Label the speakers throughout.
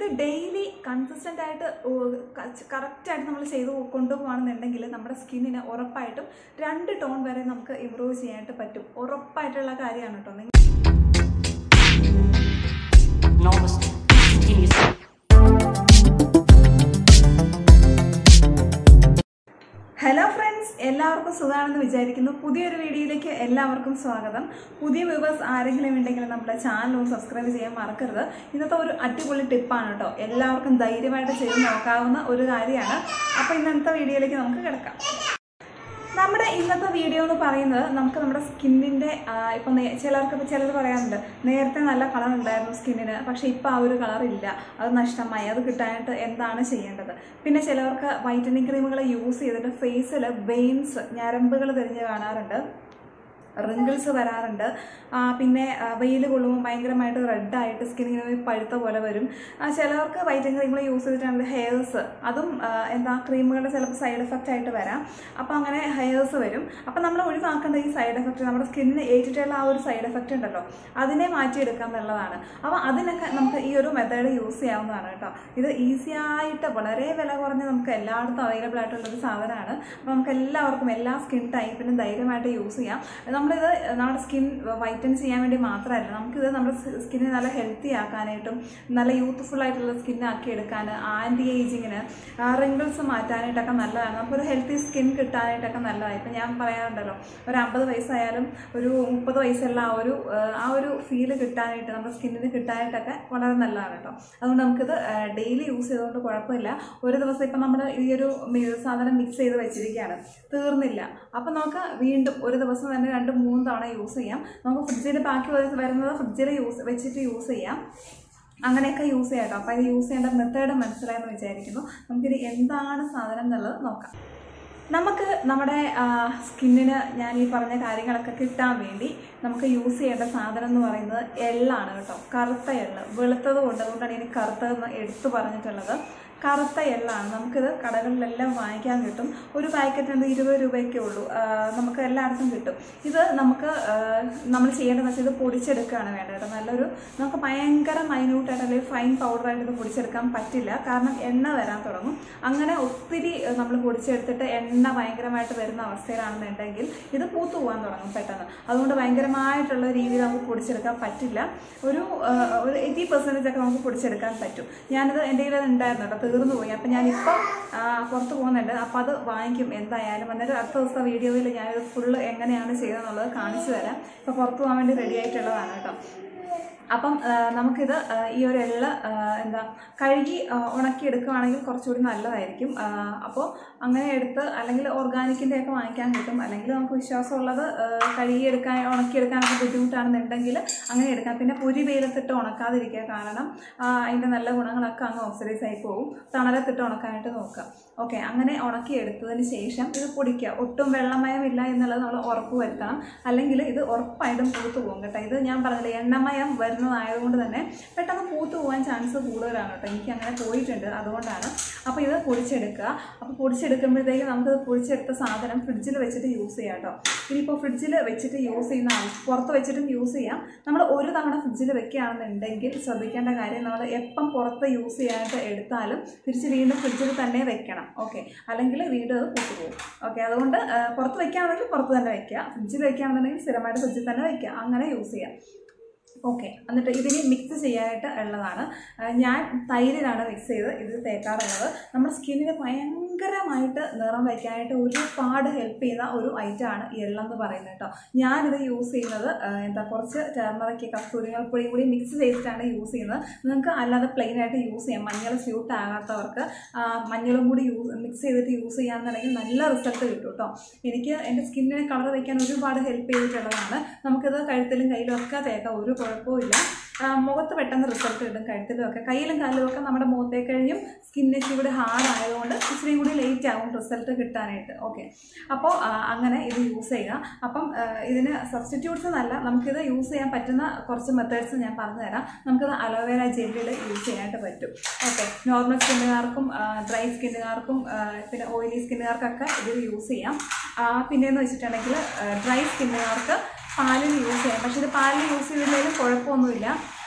Speaker 1: ഇത് daily consistent ആയിട്ട് കറക്റ്റായിട്ട് നമ്മൾ ചെയ്ത് കൊണ്ടുപോകുകയാണെന്നുണ്ടെങ്കിൽ നമ്മുടെ സ്കിന്നിന് ഉറപ്പായിട്ടും രണ്ട് ടോൺ വരെ നമുക്ക് ഇമ്പ്രൂവ് ചെയ്യാനായിട്ട് പറ്റും ഉറപ്പായിട്ടുള്ള കാര്യമാണ് കേട്ടോ നിങ്ങൾ
Speaker 2: enormous continuous
Speaker 1: ഹലോ ഫ്രണ്ട്സ് എല്ലാവർക്കും സുഖമാണെന്ന് വിചാരിക്കുന്നു പുതിയൊരു വീഡിയോയിലേക്ക് എല്ലാവർക്കും സ്വാഗതം പുതിയ വ്യൂവേഴ്സ് ആരെങ്കിലും ഉണ്ടെങ്കിൽ നമ്മുടെ ചാനൽ ഒന്ന് സബ്സ്ക്രൈബ് ചെയ്യാൻ മറക്കരുത് ഇന്നത്തെ ഒരു അടിപൊളി ടിപ്പാണ് കേട്ടോ എല്ലാവർക്കും ധൈര്യമായിട്ട് ചെയ്ത് നോക്കാവുന്ന ഒരു കാര്യമാണ് അപ്പോൾ ഇന്നത്തെ വീഡിയോയിലേക്ക് നമുക്ക് കിടക്കാം നമ്മുടെ ഇന്നത്തെ വീഡിയോ എന്ന് പറയുന്നത് നമുക്ക് നമ്മുടെ സ്കിന്നിൻ്റെ ഇപ്പം നേ- ചിലർക്ക് ഇപ്പം ചിലർ പറയാറുണ്ട് നേരത്തെ നല്ല കളർ ഉണ്ടായിരുന്നു സ്കിന്നിന് പക്ഷേ ഇപ്പോൾ ആ ഒരു കളർ ഇല്ല അത് നഷ്ടമായി അത് കിട്ടാനായിട്ട് എന്താണ് ചെയ്യേണ്ടത് പിന്നെ ചിലവർക്ക് വൈറ്റനിങ് ക്രീമുകൾ യൂസ് ചെയ്തിട്ട് ഫേസിൽ വെയിൻസ് ഞരമ്പുകൾ തിരിഞ്ഞ് കാണാറുണ്ട് റിങ്കിൾസ് വരാറുണ്ട് ആ, പിന്നെ വെയിൽ കൊള്ളുമ്പോൾ ഭയങ്കരമായിട്ട് റെഡായിട്ട് സ്കിൻ ഇങ്ങനെ പഴുത്ത പോലെ വരും ആ, ചിലവർക്ക് വൈറ്റൻ ക്രീമുകൾ യൂസ് ചെയ്തിട്ടാണെങ്കിൽ ഹെയർസ് അതും ആ, എന്താ ക്രീമുകളുടെ ചിലപ്പോൾ സൈഡ് എഫക്റ്റ് ആയിട്ട് വരാം അപ്പോൾ അങ്ങനെ ഹെയർസ് വരും അപ്പോൾ നമ്മൾ ഒഴിവാക്കേണ്ട ഈ സൈഡ് എഫക്റ്റ് നമ്മുടെ സ്കിന്നിന് ഏറ്റിട്ടുള്ള ആ ഒരു സൈഡ് എഫക്റ്റ് ഉണ്ടല്ലോ അതിനെ മാറ്റിയെടുക്കുക എന്നുള്ളതാണ് അപ്പോൾ അതിനൊക്കെ നമുക്ക് ഈ ഒരു മെത്തേഡ് യൂസ് ചെയ്യാവുന്നതാണ് കേട്ടോ ഇത് ഈസി ആയിട്ട് വളരെ വില കുറഞ്ഞ് നമുക്ക് എല്ലായിടത്തും അവൈലബിൾ ആയിട്ടുള്ള ഒരു സാധനമാണ് അപ്പോൾ നമുക്ക് എല്ലാവർക്കും എല്ലാ സ്കിൻ ടൈപ്പിനും ധൈര്യമായിട്ട് യൂസ് ചെയ്യാം നമ്മളിത് നമ്മുടെ സ്കിൻ വൈറ്റൻ ചെയ്യാൻ വേണ്ടി മാത്രമല്ല നമുക്കിത് നമ്മുടെ സ്കിന്നിനെ നല്ല ഹെൽത്തി ആക്കാനായിട്ടും നല്ല യൂത്ത്ഫുൾ ആയിട്ടുള്ള സ്കിൻ ആക്കി എടുക്കാൻ ആൻറ്റി ഏജിങ്ങിന് റിങ്കിൾസ് മാറ്റാനായിട്ടൊക്കെ നല്ലതാണ് നമുക്കൊരു ഹെൽത്തി സ്കിൻ കിട്ടാനായിട്ടൊക്കെ നല്ലതാണ് ഇപ്പം ഞാൻ പറയാറുണ്ടല്ലോ ഒരു അമ്പത് വയസ്സായാലും ഒരു മുപ്പത് വയസ്സുള്ള ആ ഒരു ആ, ആ ഒരു ഫീല് കിട്ടാനായിട്ട് നമ്മുടെ സ്കിന്നിന് കിട്ടാനായിട്ടൊക്കെ വളരെ നല്ലതാണ് കേട്ടോ അതുകൊണ്ട് നമുക്കിത് ഡെയിലി യൂസ് ചെയ്തുകൊണ്ട് കുഴപ്പമില്ല ഒരു ദിവസം ഇപ്പം നമ്മൾ ഈ ഒരു മി- സാധനം മിക്സ് ചെയ്ത് വെച്ചിരിക്കുകയാണ് തീർന്നില്ല അപ്പം നമുക്ക് വീണ്ടും ഒരു ദിവസം തന്നെ രണ്ട് മൂന്ന് തവണ യൂസ് ചെയ്യാം നമുക്ക് ഫ്രിഡ്ജിൽ ബാക്കി വരു- വരുന്നത് ഫ്രിഡ്ജിൽ യൂസ് വെച്ചിട്ട് യൂസ് ചെയ്യാം അങ്ങനെയൊക്കെ യൂസ് ചെയ്യാം കേട്ടോ അപ്പോൾ ഇത് യൂസ് ചെയ്യേണ്ട മെത്തേഡ് മനസ്സിലായെന്ന് വിചാരിക്കുന്നു നമുക്കിത് എന്താണ് സാധനം എന്നുള്ളത് നോക്കാം നമുക്ക് നമ്മുടെ സ്കിന്നിന് ഞാൻ ഈ പറഞ്ഞ കാര്യങ്ങളൊക്കെ കിട്ടാൻ വേണ്ടി നമുക്ക് യൂസ് ചെയ്യേണ്ട സാധനം എന്ന് പറയുന്നത് എള്ളാണ് കേട്ടോ കറുത്ത എള്ള് വെളുത്തത് കൊണ്ട് അതുകൊണ്ടാണ് ഇനി കറുത്തതെന്ന് എടുത്തു പറഞ്ഞിട്ടുള്ളത് കറുത്ത എള്ളാണ് നമുക്കിത് കടകളിലെല്ലാം വാങ്ങിക്കാൻ കിട്ടും ഒരു പാക്കറ്റ് എന്ത് ഇരുപത് രൂപയൊക്കെ ഉള്ളൂ ആ, നമുക്ക് എല്ലായിടത്തും കിട്ടും ഇത് നമുക്ക് ആ, നമ്മൾ ചെയ്യേണ്ടതെന്ന് വെച്ചാൽ ഇത് പൊടിച്ചെടുക്കുകയാണ് വേണ്ടത് കേട്ടോ നല്ലൊരു നമുക്ക് ഭയങ്കര മൈന്യൂട്ടായിട്ട് അല്ലെങ്കിൽ ഫൈൻ പൗഡറായിട്ട് ഇത് പൊടിച്ചെടുക്കാൻ പറ്റില്ല കാരണം എണ്ണ വരാൻ തുടങ്ങും അങ്ങനെ ഒത്തിരി നമ്മൾ പൊടിച്ചെടുത്തിട്ട് എണ്ണ ഭയങ്കരമായിട്ട് വരുന്ന അവസ്ഥയിലാണെന്നുണ്ടെങ്കിൽ ഇത് പൂത്തു പോകാൻ തുടങ്ങും പെട്ടെന്ന് അതുകൊണ്ട് ഭയങ്കരമായിട്ടുള്ള രീതിയിൽ നമുക്ക് പൊടിച്ചെടുക്കാൻ പറ്റില്ല ഒരു ആ, ഒരു എയ്റ്റി പെർസെൻറ്റേജ് ഒക്കെ നമുക്ക് പൊടിച്ചെടുക്കാൻ പറ്റും ഞാനിത് എൻ്റെ കയ്യിൽ ഉണ്ടായിരുന്നു കേട്ടോ തീർന്നു പോയി അപ്പം ഞാനിപ്പം ആ, പുറത്ത് പോകുന്നുണ്ട് അപ്പം അത് വാങ്ങിക്കും എന്തായാലും എന്നിട്ട് അടുത്ത ദിവസത്തെ വീഡിയോയിൽ ഞാനിത് ഫുള്ള് എങ്ങനെയാണ് ചെയ്തതെന്നുള്ളത് കാണിച്ചു തരാം ഇപ്പം പുറത്ത് പോകാൻ വേണ്ടി റെഡി ആയിട്ടുള്ളതാണ് കേട്ടോ അപ്പം ആ, നമുക്കിത് ആ, ഈ ഒരു എള്ള് ആ, എന്താ കഴുകി ആ, ഉണക്കിയെടുക്കുകയാണെങ്കിൽ കുറച്ചുകൂടി നല്ലതായിരിക്കും അപ്പോൾ അങ്ങനെ എടുത്ത് അല്ലെങ്കിൽ ഓർഗാനിക്കിൻ്റെ ഒക്കെ വാങ്ങിക്കാൻ കിട്ടും അല്ലെങ്കിൽ നമുക്ക് വിശ്വാസമുള്ളത് ആ, കഴുകിയെടുക്കാൻ ഉണക്കിയെടുക്കാനൊക്കെ ബുദ്ധിമുട്ടാണെന്നുണ്ടെങ്കിൽ അങ്ങനെ എടുക്കാം പിന്നെ പൊരി വെയിലത്തിട്ട് ഉണക്കാതിരിക്കുക കാരണം ആ, അതിൻ്റെ നല്ല ഗുണങ്ങളൊക്കെ അങ്ങ് ഓക്സിഡൈസ് ആയി പോകും തണലത്തിട്ട് ഉണക്കാനായിട്ട് നോക്കുക ഓക്കെ അങ്ങനെ ഉണക്കി എടുത്തതിന് ശേഷം ഇത് പൊടിക്കുക ഒട്ടും വെള്ളമയമില്ല എന്നുള്ളത് നമ്മൾ ഉറപ്പ് വരുത്തണം അല്ലെങ്കിൽ ഇത് ഉറപ്പായിട്ടും പൂത്തു പോകും കേട്ടോ ഇത് ഞാൻ പറഞ്ഞില്ല എണ്ണമയം വരുന്നതായതുകൊണ്ട് തന്നെ പെട്ടെന്ന് പൂത്തു പോകാൻ ചാൻസ് കൂടുതലാണ് കേട്ടോ എനിക്ക് അങ്ങനെ പോയിട്ടുണ്ട് അതുകൊണ്ടാണ് അപ്പോൾ ഇത് പൊടിച്ചെടുക്കുക അപ്പോൾ പൊടിച്ചെടുക്കുമ്പോഴത്തേക്ക് നമുക്കിത് പൊടിച്ചെടുത്ത സാധനം ഫ്രിഡ്ജിൽ വെച്ചിട്ട് യൂസ് ചെയ്യാം കേട്ടോ ഇനിയിപ്പോൾ ഫ്രിഡ്ജിൽ വെച്ചിട്ട് യൂസ് ചെയ്യുന്ന ആൾ പുറത്ത് വെച്ചിട്ടും യൂസ് ചെയ്യാം നമ്മൾ ഒരു തവണ ഫ്രിഡ്ജിൽ വെക്കുകയാണെന്നുണ്ടെങ്കിൽ ശ്രദ്ധിക്കേണ്ട കാര്യം നമ്മൾ എപ്പം പുറത്ത് യൂസ് ചെയ്യാനായിട്ട് എടുത്താലും തിരിച്ച് വീണ്ടും ഫ്രിഡ്ജിൽ തന്നെ വെക്കണം ഓക്കെ അല്ലെങ്കിൽ വീണ്ടും അത് പൂത്തു പോകും ഓക്കെ അതുകൊണ്ട് ആ, പുറത്ത് വെക്കുകയാണെങ്കിൽ പുറത്ത് തന്നെ വെക്കുക ഫ്രിഡ്ജിൽ വെക്കുകയാണെന്നുണ്ടെങ്കിൽ സ്ഥിരമായിട്ട് ഫ്രിഡ്ജിൽ തന്നെ വെക്കുക അങ്ങനെ യൂസ് ചെയ്യാം ഓക്കെ എന്നിട്ട് ഇതിന് മിക്സ് ചെയ്യാനായിട്ട് ഉള്ളതാണ് ആ, ഞാൻ തൈരിലാണ് മിക്സ് ചെയ്ത് ഇത് തേക്കാറുള്ളത് നമ്മുടെ സ്കിന്നിന് ഭയങ്കരമായിട്ട് നിറം വയ്ക്കാനായിട്ട് ഒരുപാട് ഹെൽപ്പ് ചെയ്യുന്ന ഒരു ഐറ്റമാണ് എള്ളെന്ന് പറയുന്നത് കേട്ടോ ഞാനിത് യൂസ് ചെയ്യുന്നത് ആ, എന്താ കുറച്ച് ടർമറയ്ക്ക് കസ്തൂരികൾ പൊടി കൂടി മിക്സ് ചെയ്തിട്ടാണ് യൂസ് ചെയ്യുന്നത് നിങ്ങൾക്ക് അല്ലാതെ പ്ലെയിൻ ആയിട്ട് യൂസ് ചെയ്യാം മഞ്ഞൾ സ്യൂട്ട് ആകാത്തവർക്ക് ആ, മഞ്ഞളും കൂടി യൂസ് മിക്സ് ചെയ്തിട്ട് യൂസ് ചെയ്യാന്നുണ്ടെങ്കിൽ നല്ല റിസൾട്ട് കിട്ടും കേട്ടോ എനിക്ക് എൻ്റെ സ്കിന്നിനെ കളർ വയ്ക്കാൻ ഒരുപാട് ഹെൽപ്പ് ചെയ്തിട്ടുള്ളതാണ് നമുക്കിത് കഴുത്തിലും കയ്യിലും ഒക്കെ തേക്കാം ഒരു കുഴപ്പമില്ല ആ, മുഖത്ത് പെട്ടെന്ന് റിസൾട്ട് കിട്ടും കഴുത്തിലും ഒക്കെ കയ്യിലും കാലിലും ഒക്കെ നമ്മുടെ മുഖത്തെ കഴിഞ്ഞും സ്കിന്ന് ഇച്ചിരി കൂടി ഹാർഡ് ആയതുകൊണ്ട് ഇച്ചിരി കൂടി ലേറ്റ് ആവും റിസൾട്ട് കിട്ടാനായിട്ട് ഓക്കെ അപ്പോൾ ആ, അങ്ങനെ ഇത് യൂസ് ചെയ്യുക അപ്പം ആ, ഇതിന് സബ്സ്റ്റിറ്റ്യൂട്ട്സ് എന്നല്ല നമുക്കിത് യൂസ് ചെയ്യാൻ പറ്റുന്ന കുറച്ച് മെത്തേഡ്സ് ഞാൻ പറഞ്ഞു തരാം നമുക്കിത് അലോവേര ജെല്ലിൽ യൂസ് ചെയ്യാനായിട്ട് പറ്റും ഓക്കെ നോർമൽ സ്കിന്നുകാർക്കും ഡ്രൈ സ്കിന്നുകാർക്കും പിന്നെ ഓയിലി സ്കിന്നുകാർക്കൊക്കെ ഇത് യൂസ് ചെയ്യാം ആ, പിന്നെയെന്ന് വെച്ചിട്ടുണ്ടെങ്കിൽ ഡ്രൈ സ്കിന്നുകാർക്ക് പാലിൽ യൂസ് ചെയ്യാം പക്ഷേ ഇത് പാലിൽ യൂസ് ചെയ്തില്ലെങ്കിലും കുഴപ്പമൊന്നുമില്ല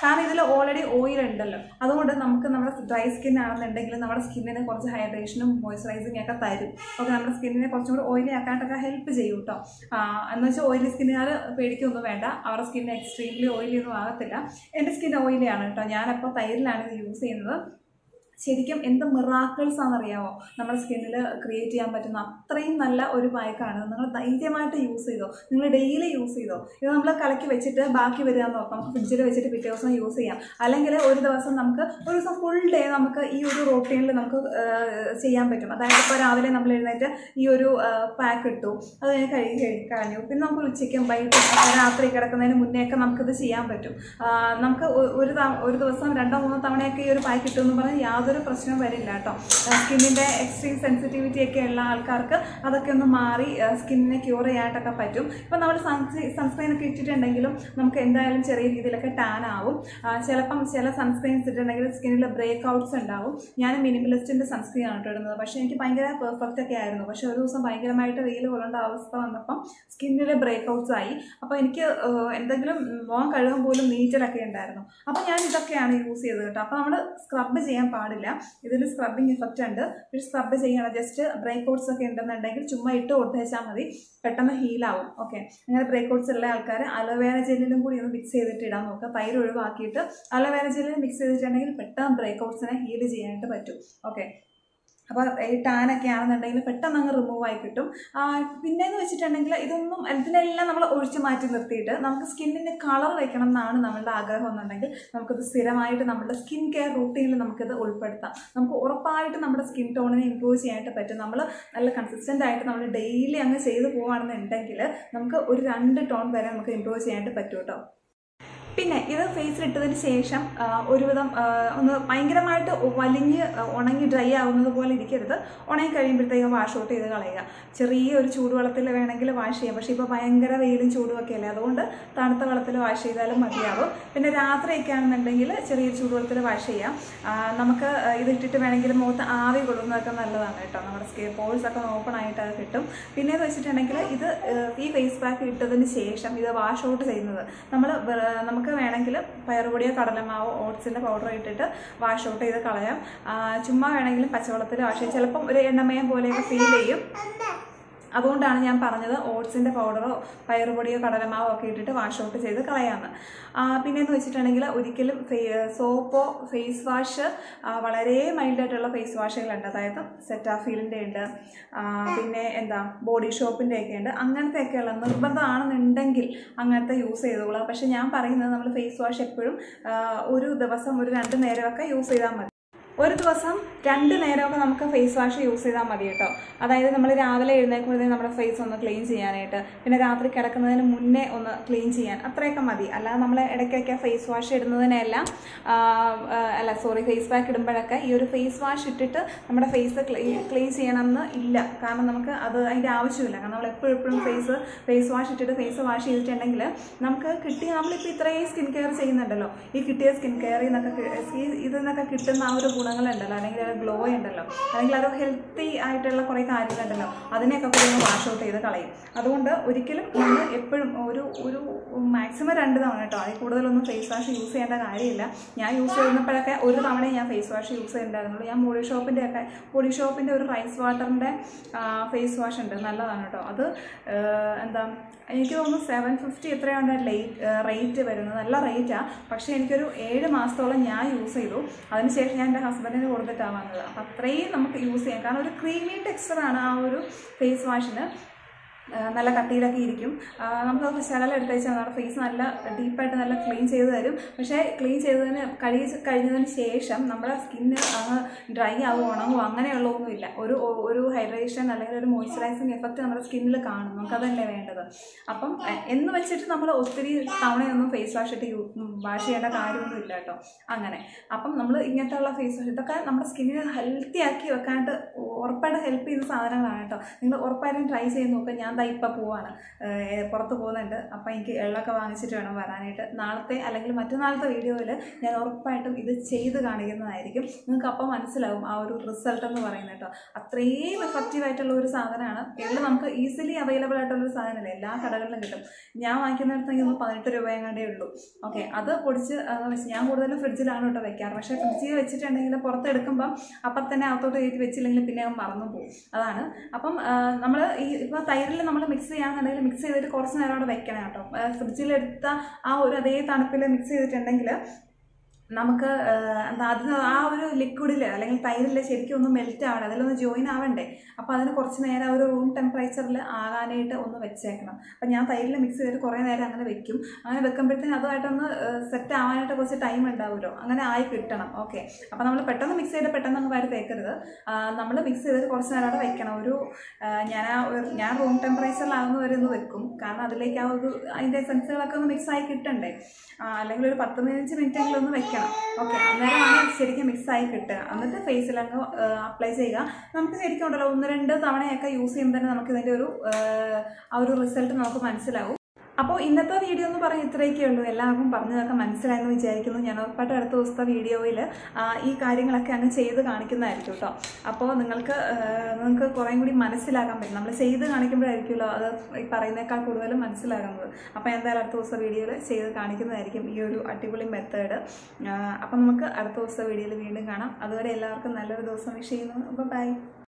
Speaker 1: കാരണം ഇതിൽ ഓൾറെഡി ഓയിൽ ഉണ്ടല്ലോ അതുകൊണ്ട് നമുക്ക് നമ്മുടെ ഡ്രൈ സ്കിൻ ആണെന്നുണ്ടെങ്കിൽ നമ്മുടെ സ്കിന്നിന് കുറച്ച് ഹൈഡ്രേഷനും മോയ്സ്ചറൈസിങ് ഒക്കെ തരും ഓക്കെ നമ്മുടെ സ്കിന്നിനെ കുറച്ചും കൂടി ഓയിലി ആക്കാനൊക്കെ ഹെൽപ്പ് ചെയ്യും കേട്ടോ എന്ന് വെച്ചാൽ ഓയിലി സ്കിന്നുകാർ പേടിക്കൊന്നും വേണ്ട അവരുടെ സ്കിൻ എക്സ്ട്രീംലി ഓയിലി ഒന്നും ആകത്തില്ല എൻ്റെ സ്കിൻ ഓയിലി ആണ് കേട്ടോ ഞാനപ്പോൾ തൈരിലാണ് ഇത് യൂസ് ചെയ്യുന്നത് ശരിക്കും എന്ത് മിറാക്കിൾസ് ആണെന്നറിയാമോ നമ്മുടെ സ്കിന്നിൽ ക്രിയേറ്റ് ചെയ്യാൻ പറ്റുന്ന അത്രയും നല്ല ഒരു പായ്ക്കാണ് നിങ്ങൾ ധൈര്യമായിട്ട് യൂസ് ചെയ്തോ നിങ്ങൾ ഡെയിലി യൂസ് ചെയ്തോ ഇത് നമ്മൾ കലക്കി വെച്ചിട്ട് ബാക്കി വരിക നോക്കാം ഫ്രിഡ്ജിൽ വെച്ചിട്ട് പിറ്റേ ദിവസം യൂസ് ചെയ്യാം അല്ലെങ്കിൽ ഒരു ദിവസം നമുക്ക് ഒരു ദിവസം ഫുൾ ഡേ നമുക്ക് ഈ ഒരു റൊട്ടീനിൽ നമുക്ക് ആ, ചെയ്യാൻ പറ്റും അതായത് ഇപ്പോൾ രാവിലെ നമ്മൾ എഴുന്നേറ്റ് ഈ ഒരു പാക്ക് ഇട്ടു അത് കഴിഞ്ഞ് കഴുകി കഴുകി കളഞ്ഞു പിന്നെ നമുക്ക് ഉച്ചയ്ക്കും വൈകിട്ടും ആ, രാത്രി കിടക്കുന്നതിന് മുന്നേയൊക്കെ നമുക്കിത് ചെയ്യാൻ പറ്റും ആ, നമുക്ക് ഒ- ഒരു തവ- ഒരു ദിവസം രണ്ടോ മൂന്നോ തവണയൊക്കെ ഈ ഒരു പാക്ക് കിട്ടുമെന്ന് പറഞ്ഞാൽ യാതൊരു പ്രശ്നവും വരില്ല കേട്ടോ സ്കിന്നിൻ്റെ എക്സ്ട്രീം സെൻസിറ്റിവിറ്റി ഒക്കെ ഉള്ള ആൾക്കാർക്ക് അതൊക്കെ ഒന്ന് മാറി സ്കിന്നിനെ ക്യൂർ ചെയ്യാനായിട്ടൊക്കെ പറ്റും ഇപ്പം നമ്മൾ സൺസ്ക്രീൻ സൺസ്ക്രീൻ ഒക്കെ ഇട്ടിട്ടുണ്ടെങ്കിലും നമുക്ക് എന്തായാലും ചെറിയ രീതിയിലൊക്കെ ടാൻ ആവും ആ, ചിലപ്പം ചില സൺസ്ക്രീൻസ് ഇട്ടിട്ടുണ്ടെങ്കിൽ സ്കിന്നിൽ ബ്രേക്ക് ഔട്ട്സ് ഉണ്ടാവും ഞാൻ മിനിമലിസ്റ്റിൻ്റെ സൺസ്ക്രീൻ ആണ് കേട്ടോ ഇടുന്നത് പക്ഷേ എനിക്ക് ഭയങ്കര പെർഫെക്റ്റ് ഒക്കെ ആയിരുന്നു പക്ഷേ ഒരു ദിവസം ഭയങ്കരമായിട്ട് വെയിൽ കൊള്ളേണ്ട അവസ്ഥ വന്നപ്പം സ്കിന്നിൽ ബ്രേക്ക് ഔട്ട്സ് ആയി അപ്പോൾ എനിക്ക് ആ, എന്തെങ്കിലും മുഖം കഴുകാൻ പോലും നീറ്റലൊക്കെ ഉണ്ടായിരുന്നു അപ്പോൾ ഞാൻ ഇതൊക്കെയാണ് യൂസ് ചെയ്തത് കേട്ടോ അപ്പോൾ നമ്മൾ സ്ക്രബ് ചെയ്യാൻ പാടില്ല ഇതിൽ സ്ക്രബിങ് ഇഫക്റ്റ് ഉണ്ട് ഒരു സ്ക്രബ് ചെയ്യണം ജസ്റ്റ് ബ്രേക്ക് ഔട്ട്സ് ഒക്കെ ഉണ്ടെന്നുണ്ടെങ്കിൽ ചുമ്മാ ഇട്ട് കൊടുത്തേച്ചാൽ മതി പെട്ടെന്ന് ഹീലാവും ഓക്കെ അങ്ങനെ ബ്രേക്ക് ഔട്ട്സ് ഉള്ള ആൾക്കാർ അലോവേര ജെല്ലിലും കൂടി ഒന്ന് മിക്സ് ചെയ്തിട്ട് ഇടാൻ നോക്കുക തൈര് ഒഴിവാക്കിയിട്ട് അലോവേര ജെല്ലിൽ മിക്സ് ചെയ്തിട്ടുണ്ടെങ്കിൽ പെട്ടെന്ന് ബ്രേക്ക് ഔട്ട്സിനെ ഹീൽ ചെയ്യാനായിട്ട് പറ്റും ഓക്കെ അപ്പോൾ ഈ ടാനൊക്കെ ആണെന്നുണ്ടെങ്കിൽ പെട്ടെന്ന് അങ്ങ് റിമൂവ് ആയി കിട്ടും ആ, പിന്നെയെന്ന് വെച്ചിട്ടുണ്ടെങ്കിൽ ഇതൊന്നും ഇതിനെല്ലാം നമ്മൾ ഒഴിച്ചു മാറ്റി നിർത്തിയിട്ട് നമുക്ക് സ്കിന്നിന് കളർ വെക്കണം എന്നാണ് നമ്മളുടെ ആഗ്രഹം എന്നുണ്ടെങ്കിൽ നമുക്കിത് സ്ഥിരമായിട്ട് നമ്മുടെ സ്കിൻ കെയർ റൂട്ടീനിൽ നമുക്കിത് ഉൾപ്പെടുത്താം നമുക്ക് ഉറപ്പായിട്ട് നമ്മുടെ സ്കിൻ ടോണിനെ ഇമ്പ്രൂവ് ചെയ്യാനായിട്ട് പറ്റും നമ്മൾ നല്ല കൺസിസ്റ്റൻ്റ് ആയിട്ട് നമ്മൾ ഡെയിലി അങ്ങ് ചെയ്ത് പോവുകയാണെന്നുണ്ടെങ്കിൽ നമുക്ക് ഒരു രണ്ട് ടോൺ വരെ നമുക്ക് ഇമ്പ്രൂവ് ചെയ്യാനായിട്ട് പറ്റും കേട്ടോ പിന്നെ ഇത് ഫേസിലിട്ടതിന് ശേഷം ആ, ഒരുവിധം ആ, ഒന്ന് ഭയങ്കരമായിട്ട് വലിഞ്ഞ് ഉണങ്ങി ഡ്രൈ ആവുന്നത് പോലെ ഇരിക്കരുത് ഉണങ്ങി കഴിയുമ്പോഴത്തേക്കും വാഷ് ഔട്ട് ചെയ്ത് കളയുക ചെറിയ ഒരു ചൂടുവെള്ളത്തിൽ വേണമെങ്കിൽ വാഷ് ചെയ്യാം പക്ഷേ ഇപ്പോൾ ഭയങ്കര വെയിലും ചൂടും ഒക്കെ അല്ലേ അതുകൊണ്ട് തണുത്ത വെള്ളത്തിൽ വാഷ് ചെയ്താലും മതിയാവും പിന്നെ രാത്രിയൊക്കെ ആണെന്നുണ്ടെങ്കിൽ ചെറിയ ചൂടുവെള്ളത്തിൽ വാഷ് ചെയ്യാം ആ, നമുക്ക് ഇത് ഇട്ടിട്ട് വേണമെങ്കിൽ മുഖത്ത് ആവി കൊള്ളുന്നതൊക്കെ നല്ലതാണ് കേട്ടോ നമ്മുടെ സ്കിൻ പോൾസ് ഒക്കെ ഓപ്പൺ ആയിട്ട് അത് കിട്ടും പിന്നെ എന്ന് വെച്ചിട്ടുണ്ടെങ്കിൽ ഇത് ഏഹ്, ഈ ഫേസ് പാക്ക് ഇട്ടതിന് ശേഷം ഇത് വാഷ് ഔട്ട് ചെയ്യുന്നത് നമ്മൾ നമുക്ക് വേണമെങ്കിൽ പയറുപൊടിയോ കടലമാവോ ഓട്സിൻ്റെ പൗഡറോ ഇട്ടിട്ട് വാഷ് ഔട്ട് ചെയ്ത് കളയാം ആ, ചുമ്മാ വേണമെങ്കിലും പച്ചവെള്ളത്തിൽ വാഷ് ചെയ്യാം ചിലപ്പം ഒരു എണ്ണമയം പോലെയൊക്കെ ഫീൽ ചെയ്യും അതുകൊണ്ടാണ് ഞാൻ പറഞ്ഞത് ഓട്സിൻ്റെ പൗഡറോ പയറുപൊടിയോ കടലമാവോ ഒക്കെ ഇട്ടിട്ട് വാഷ് ഔട്ട് ചെയ്ത് കളയാമെന്ന് ആ, പിന്നെയെന്ന് വെച്ചിട്ടുണ്ടെങ്കിൽ ഒരിക്കലും സോപ്പോ ഫേസ് വാഷ് വളരെ മൈൽഡായിട്ടുള്ള ഫേസ് വാഷുകളുണ്ട് അതായത് സെറ്റാഫീലിൻ്റെ ഉണ്ട് ആ, പിന്നെ എന്താ ബോഡി ഷോപ്പിൻ്റെ ഒക്കെ ഉണ്ട് അങ്ങനത്തെ ഒക്കെയുള്ള നിർബന്ധമാണെന്നുണ്ടെങ്കിൽ അങ്ങനത്തെ യൂസ് ചെയ്തോളാം പക്ഷേ ഞാൻ പറയുന്നത് നമ്മൾ ഫേസ് വാഷ് എപ്പോഴും ആ, ഒരു ദിവസം ഒരു രണ്ട് നേരമൊക്കെ യൂസ് ചെയ്താൽ മതി ഒരു ദിവസം രണ്ട് നേരമൊക്കെ നമുക്ക് ഫേസ് വാഷ് യൂസ് ചെയ്താൽ മതി കേട്ടോ അതായത് നമ്മൾ രാവിലെ എഴുന്നേൽക്കുമ്പോഴത്തേക്കും നമ്മുടെ ഫേസ് ഒന്ന് ക്ലീൻ ചെയ്യാനായിട്ട് പിന്നെ രാത്രി കിടക്കുന്നതിന് മുന്നേ ഒന്ന് ക്ലീൻ ചെയ്യാൻ അത്രയൊക്കെ മതി അല്ലാതെ നമ്മൾ ഇടയ്ക്കൊക്കെ ഫേസ് വാഷ് ഇടുന്നതിനെല്ലാം ആ, ആ, അല്ല സോറി ഫേസ് പാക്ക് ഇടുമ്പോഴൊക്കെ ഈ ഒരു ഫേസ് വാഷ് ഇട്ടിട്ട് നമ്മുടെ ഫേസ് ക്ലീൻ ചെയ്യണമെന്ന് ഇല്ല കാരണം നമുക്ക് അത് അതിൻ്റെ ആവശ്യമില്ല കാരണം നമ്മൾ എപ്പോഴും എപ്പോഴും ഫേസ് ഫേസ് വാഷ് ഇട്ടിട്ട് ഫേസ് വാഷ് ചെയ്തിട്ടുണ്ടെങ്കിൽ നമുക്ക് കിട്ടിയ നമ്മളിപ്പോൾ ഇത്രയും സ്കിൻ കെയർ ചെയ്യുന്നുണ്ടല്ലോ ഈ കിട്ടിയ സ്കിൻ കെയറിൽ നിന്നൊക്കെ കി- ഈ ഇതിൽ നിന്നൊക്കെ കിട്ടുന്ന ആ ഒരു ഗുണങ്ങളുണ്ടല്ലോ അല്ലെങ്കിൽ ആ ഗ്ലോ ഉണ്ടല്ലോ അല്ലെങ്കിൽ അത് ഹെൽത്തി ആയിട്ടുള്ള കുറേ കാര്യങ്ങളുണ്ടല്ലോ അതിനെയൊക്കെ കൂടി ഒന്ന് വാഷ് ഔട്ട് ചെയ്ത് കളയും അതുകൊണ്ട് ഒരിക്കലും നമ്മൾ എപ്പോഴും ഒരു ഒരു മാക്സിമം രണ്ട് തവണ കേട്ടോ അതിൽ കൂടുതലൊന്നും ഫേസ് വാഷ് യൂസ് ചെയ്യേണ്ട കാര്യമില്ല ഞാൻ യൂസ് ചെയ്യുന്നപ്പോഴൊക്കെ ഒരു തവണ ഞാൻ ഫേസ് വാഷ് യൂസ് ചെയ്തിട്ടുണ്ടായിരുന്നുള്ളൂ ഞാൻ ബോഡി ഷോപ്പിൻ്റെ ഒക്കെ ബോഡി ഷോപ്പിൻ്റെ ഒരു റൈസ് വാട്ടറിൻ്റെ ഫേസ് വാഷ് ഉണ്ട് നല്ലതാണ് കേട്ടോ അത് ആ, എന്താ എനിക്ക് തോന്നുന്നു സെവൻ ഫിഫ്റ്റി എത്രയാണ് ലേറ്റ് റേറ്റ് വരുന്നത് നല്ല റേറ്റാണ് പക്ഷേ എനിക്കൊരു ഏഴ് മാസത്തോളം ഞാൻ യൂസ് ചെയ്തു അതിനുശേഷം ഞാൻ എൻ്റെ ഹസ്ബൻഡിന് കൊടുത്തിട്ടാണ് വന്നത് അപ്പം അത്രയും നമുക്ക് യൂസ് ചെയ്യാം കാരണം ഒരു ക്രീമി ടെക്സ്ചറാണ് ആ ഒരു ഫേസ് വാഷിന് ആ, നല്ല കട്ടിയിലൊക്കെ ഇരിക്കും ആ, നമുക്ക് ശകലം എടുത്ത് വെച്ചാൽ നമ്മുടെ ഫേസ് നല്ല ഡീപ്പായിട്ട് നല്ല ക്ലീൻ ചെയ്ത് തരും പക്ഷേ ക്ലീൻ ചെയ്തതിന് കഴി കഴിഞ്ഞതിന് ശേഷം നമ്മുടെ സ്കിന്ന് അങ്ങ് ഡ്രൈ ആവുമോ ഉണങ്ങുമോ അങ്ങനെയുള്ളതൊന്നുമില്ല ഒരു ഒരു ഹൈഡ്രേഷൻ അല്ലെങ്കിൽ ഒരു മോയ്സ്ചറൈസിങ് എഫക്റ്റ് നമ്മുടെ സ്കിന്നിൽ കാണും നമുക്കതല്ലേ വേണ്ടത് അപ്പം എ- എന്ന് വെച്ചിട്ട് നമ്മൾ ഒത്തിരി തവണയൊന്നും ഫേസ് വാഷ് ഇട്ട് വാഷ് ചെയ്യേണ്ട കാര്യമൊന്നും ഇല്ല കേട്ടോ അങ്ങനെ അപ്പം നമ്മൾ ഇങ്ങനത്തെ ഉള്ള ഫേസ് വാഷ് ഇതൊക്കെ നമ്മുടെ സ്കിന്നിനെ ഹെൽത്തി ആക്കി വെക്കാനായിട്ട് ഉറപ്പായിട്ട് ഹെൽപ്പ് ചെയ്യുന്ന സാധനങ്ങളാണ് കേട്ടോ നിങ്ങൾ ഉറപ്പായിട്ടും ട്രൈ ചെയ്ത് നോക്കുക ഞാൻ ദാ ഇപ്പം പോവാണ് ഏഹ് പുറത്ത് പോകുന്നുണ്ട് അപ്പം എനിക്ക് എള്ളൊക്കെ വാങ്ങിച്ചിട്ട് വേണം വരാനായിട്ട് നാളത്തെ അല്ലെങ്കിൽ മറ്റന്നാളത്തെ വീഡിയോയിൽ ഞാൻ ഉറപ്പായിട്ടും ഇത് ചെയ്ത് കാണിക്കുന്നതായിരിക്കും നിങ്ങൾക്ക് അപ്പം മനസ്സിലാവും ആ ഒരു റിസൾട്ട് എന്ന് പറയുന്നത് കേട്ടോ അത്രയും എഫക്റ്റീവ് ആയിട്ടുള്ള ഒരു സാധനമാണ് എള്ള് നമുക്ക് ഈസിലി അവൈലബിൾ ആയിട്ടുള്ള ഒരു സാധനമല്ല എല്ലാ കടകളിലും കിട്ടും ഞാൻ വാങ്ങിക്കുന്നിടത്തേക്ക് ഒന്ന് പതിനെട്ട് രൂപയെങ്ങാണ്ടേ ഉള്ളൂ ഓക്കെ അത് പൊടിച്ച് ആ, വെച്ച് ഞാൻ കൂടുതലും ഫ്രിഡ്ജിലാണ് കേട്ടോ വെക്കാറ് പക്ഷേ ഫ്രിഡ്ജിൽ വെച്ചിട്ടുണ്ടെങ്കിൽ പുറത്തെടുക്കുമ്പം അപ്പം തന്നെ അകത്തോട്ട് കയറ്റി വെച്ചില്ലെങ്കിൽ പിന്നെ അവൻ മറന്നു പോകും അതാണ് അപ്പം നമ്മൾ ഈ ഇപ്പോൾ തൈരിൽ നമ്മൾ മിക്സ് ചെയ്യാന്നുണ്ടെങ്കിൽ മിക്സ് ചെയ്തിട്ട് കുറച്ച് നേരം അവിടെ വെക്കണം കേട്ടോ ഫ്രിഡ്ജിലെടുത്ത ആ ഒരു അതേ തണുപ്പിൽ മിക്സ് ചെയ്തിട്ടുണ്ടെങ്കിൽ നമുക്ക് ആ, എന്താ അതിന് ആ ഒരു ലിക്വിഡിൽ അല്ലെങ്കിൽ തൈരിൽ ശരിക്കും ഒന്ന് മെൽറ്റ് ആവണം അതിലൊന്ന് ജോയിൻ ആവണ്ടേ അപ്പോൾ അതിന് കുറച്ച് നേരം ഒരു റൂം ടെമ്പറേച്ചറിൽ ആകാനായിട്ട് ഒന്ന് വെച്ചേക്കണം അപ്പം ഞാൻ തൈരിൽ മിക്സ് ചെയ്തിട്ട് കുറേ നേരം അങ്ങനെ വെക്കും അങ്ങനെ വെക്കുമ്പോഴത്തേന് അതുമായിട്ടൊന്ന് സെറ്റ് ആവാനായിട്ട് കുറച്ച് ടൈം ഉണ്ടാവുമല്ലോ അങ്ങനെ ആയി കിട്ടണം ഓക്കെ അപ്പോൾ നമ്മൾ പെട്ടെന്ന് മിക്സ് ചെയ്ത് പെട്ടെന്ന് അങ്ങ് വാരി തേക്കരുത് നമ്മൾ മിക്സ് ചെയ്തിട്ട് കുറച്ച് നേരം അവിടെ വെക്കണം ഒരു ആ, ഞാൻ ആ ഒരു ഞാൻ റൂം ടെമ്പറേച്ചറിലാവുന്ന വരെ ഒന്ന് വെക്കും കാരണം അതിലേക്ക് ആ ഒരു അതിൻ്റെ സെൻസുകളൊക്കെ ഒന്ന് മിക്സ് ആയി കിട്ടണ്ടേ ആ, അല്ലെങ്കിൽ ഒരു പത്ത് പതിനഞ്ച് മിനിറ്റെങ്കിലും ഒന്ന് വെക്കണം ഓക്കെ അന്നേരമാണ് ശരിക്കും മിക്സ് ആയി കിട്ടുക എന്നിട്ട് ഫേസിൽ അങ്ങ് അപ്ലൈ ചെയ്യുക നമുക്ക് ശരിക്കും ഉണ്ടല്ലോ ഒന്ന് രണ്ട് തവണയൊക്കെ യൂസ് ചെയ്യുമ്പോൾ തന്നെ നമുക്ക് ഇതിൻ്റെ ഒരു ആ, ആ ഒരു റിസൾട്ട് നമുക്ക് മനസ്സിലാവും അപ്പോൾ ഇന്നത്തെ വീഡിയോ എന്ന് പറഞ്ഞാൽ ഇത്രയൊക്കെ ഉള്ളൂ എല്ലാവർക്കും പറഞ്ഞതൊക്കെ മനസ്സിലായെന്ന് വിചാരിക്കുന്നു ഞാൻ ഉറപ്പായിട്ടും അടുത്ത ദിവസത്തെ വീഡിയോയിൽ ഈ കാര്യങ്ങളൊക്കെ അങ്ങ് ചെയ്ത് കാണിക്കുന്നതായിരിക്കും കേട്ടോ അപ്പോൾ നിങ്ങൾക്ക് ആ, നിങ്ങൾക്ക് കുറേം കൂടി മനസ്സിലാക്കാൻ പറ്റും നമ്മൾ ചെയ്ത് കാണിക്കുമ്പോഴായിരിക്കുമല്ലോ അത് ഈ പറയുന്നേക്കാൾ കൂടുതലും മനസ്സിലാകുന്നത് അപ്പോൾ എന്തായാലും അടുത്ത ദിവസം വീഡിയോയിൽ ചെയ്ത് കാണിക്കുന്നതായിരിക്കും ഈ ഒരു അടിപൊളി മെത്തേഡ് അപ്പോൾ നമുക്ക് അടുത്ത ദിവസത്തെ വീഡിയോയിൽ വീണ്ടും കാണാം അതുവരെ എല്ലാവർക്കും നല്ലൊരു ദിവസം വിഷ് ചെയ്യുന്നു അപ്പോൾ ബൈ